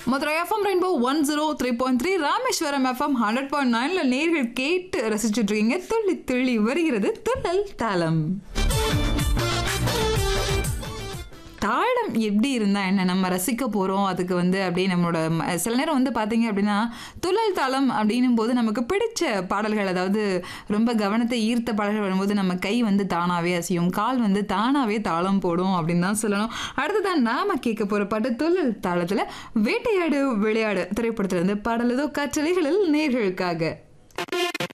Madurai FM rainbow one zero three point three Rameswaram FM hundred point நைன்ல நேர்கள் கேட்டு ரசிச்சுட்டு இருக்கீங்க துள்ளி துள்ளி வருகிறது துள்ளல் தாளம் தாளம் எப்படி இருந்தா என்ன நம்ம ரசிக்க போறோம் அதுக்கு வந்து அப்படியே நம்மளோட ம- சில நேரம் வந்து பாத்தீங்க அப்படின்னா துள்ளல் தாளம் அப்படின்னும் போது நமக்கு பிடிச்ச பாடல்கள் அதாவது ரொம்ப கவனத்தை ஈர்த்த பாடல்கள் வரும்போது நம்ம கை வந்து தானாவே அசையும் கால் வந்து தானாவே தாளம் போடும் அப்படின்னு தான் சொல்லணும் அடுத்ததான் நாம கேட்க போற பாட்டு துள்ளல் தாளத்துல வேட்டையாடு விளையாடு திரைப்படத்துல இருந்து பாடல் ஏதோ கற்றலைகளில் நேர்களுக்காக